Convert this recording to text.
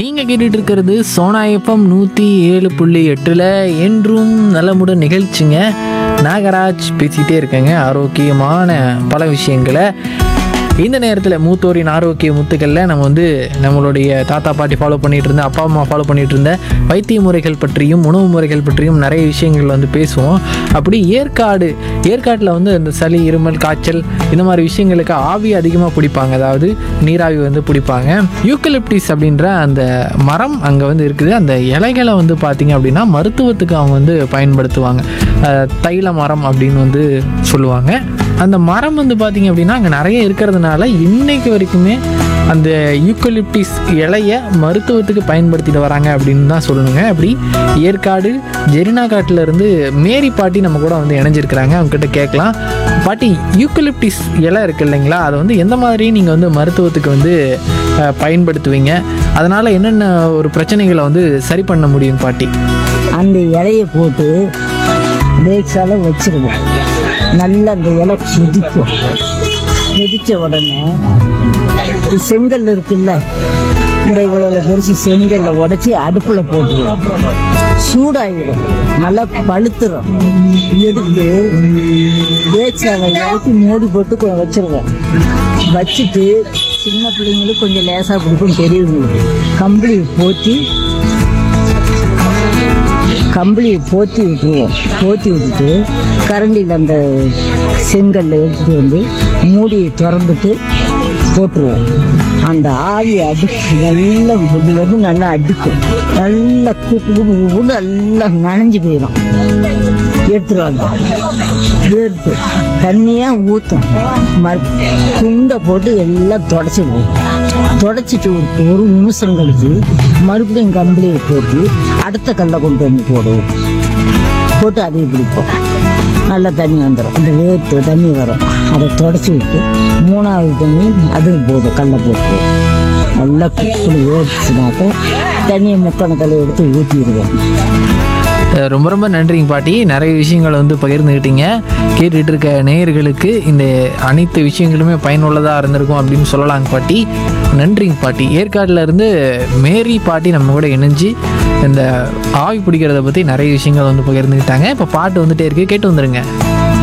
நீங்கள் கேட்டுட்டு இருக்கிறது சோனா எஃப்எம் நூற்றி ஏழு புள்ளி எட்டில் என்றும் நலமுடன் நிகழ்ச்சிங்க நாகராஜ் பேசிக்கிட்டே இருக்கேங்க ஆரோக்கியமான பல விஷயங்களை இந்த நேரத்தில் மூத்தோரின் ஆரோக்கிய முத்துக்களில் நம்ம வந்து நம்மளுடைய தாத்தா பாட்டி ஃபாலோ பண்ணிட்டு இருந்த அப்பா அம்மா ஃபாலோ பண்ணிட்டு இருந்த வைத்திய முறைகள் பற்றியும் உணவு முறைகள் பற்றியும் நிறைய விஷயங்கள் வந்து பேசுவோம் அப்படி ஏற்காடு ஏற்காட்டில் வந்து இந்த சளி இருமல் காய்ச்சல் இந்த மாதிரி விஷயங்களுக்கு ஆவி அதிகமாக பிடிப்பாங்க அதாவது நீராவி வந்து பிடிப்பாங்க யூக்கலிப்டிஸ் அப்படின்ற அந்த மரம் அங்கே வந்து இருக்குது அந்த இலைகளை வந்து பார்த்திங்க அப்படின்னா மருத்துவத்துக்கு அவங்க வந்து பயன்படுத்துவாங்க அஹ், தைல மரம் அப்படின்னு வந்து சொல்லுவாங்க அந்த மரம் வந்து பார்த்திங்க அப்படின்னா அங்கே நிறைய இருக்கிறதுனால இன்னைக்கு வரைக்குமே அந்த யூக்கலிப்டிஸ் இலைய மருத்துவத்துக்கு பயன்படுத்திட்டு வராங்க அப்படின்னு தான் சொல்லணுங்க அப்படி ஏற்காடு ஜெரினா காட்டுல இருந்து மேரி பாட்டி நம்ம கூட வந்து இணைஞ்சிருக்கிறாங்க அவங்க கிட்ட கேட்கலாம் பாட்டி யூக்கலிப்டிஸ் இலை இருக்கு இல்லைங்களா அதை வந்து எந்த மாதிரி நீங்கள் வந்து மருத்துவத்துக்கு வந்து அஹ், பயன்படுத்துவீங்க அதனால் என்னென்ன ஒரு பிரச்சனைகளை வந்து சரி பண்ண முடியும் பாட்டி அந்த இலையை போட்டு பேக்ஸால வச்சிருவோம் நல்லா அந்த இலை கொதிக்கும் கொதிச்ச உடனே இது செங்கல் இருக்குல்ல இந்த இவ்வளோ பெருசு செங்கல்ல உடைச்சி அடுப்பில் போட்டுருவோம் சூடாயிடும் நல்லா பழுத்துரும் எடுத்து பேக்ஸால இறக்கி மூடி போட்டு கொ- வச்சிருவோம் வச்சுட்டு சின்ன பிள்ளைங்களுக்கு கொஞ்சம் லேசாக பிடிக்கும் பெரியவங்களுக்கு கம்பளி போற்றி கம்பளியை போத்தி விட்டுருவோம் போத்தி விட்டுட்டு கரண்டியில் அந்த செங்கல்ல எடுத்துட்டு வந்து மூடியை திறந்துட்டு போட்டுருவோம் அந்த ஆவி அடிச்சு நல்லா இது வந்து நல்லா அடிக்கும் நல்லா கூட்டு கூட்டு நல்லா நனைஞ்சு போயிடும் எடுத்துருவாங்க எடுத்து தண்ணியாக ஊற்றும் மறு துண்டை போட்டு எல்லாம் தொடச்சிடுவோம் தொடச்சிட்டு ஒரு ஒரு நிமிஷம் கழிச்சு மறுபடியும் கம்பளியை போட்டு அடுத்த கல்லை கொண்டு வந்து போடுவோம் போட்டு அதையும் பிடிப்போம் நல்லா தண்ணி வந்துடும் அந்த வேர்த்து தண்ணி வரும் அதை தொடச்சி விட்டு மூணாவது தண்ணி அதுவும் போதும் கல்லை போட்டு நல்லா குப்புளி வேர்த்துச்சுனாக்க தண்ணியை முக்கண கல்லை எடுத்து ஊற்றிடுவோம் அஹ் ரொம்ப ரொம்ப நன்றிங்க பாட்டி நிறைய விஷயங்களை வந்து பகிர்ந்துக்கிட்டீங்க கேட்டுட்டு இருக்க நேயர்களுக்கு இந்த அனைத்து விஷயங்களுமே பயனுள்ளதாக இருந்திருக்கும் அப்படின்னு சொல்லலாங்க பாட்டி நன்றிங்க பாட்டி ஏற்காட்டில் இருந்து மேரி பாட்டி நம்ம கூட இணைஞ்சு இந்த ஆவி பிடிக்கிறத பற்றி நிறைய விஷயங்கள் வந்து பகிர்ந்துக்கிட்டாங்க இப்போ பாட்டு வந்துட்டே இருக்கு கேட்டு வந்துருங்க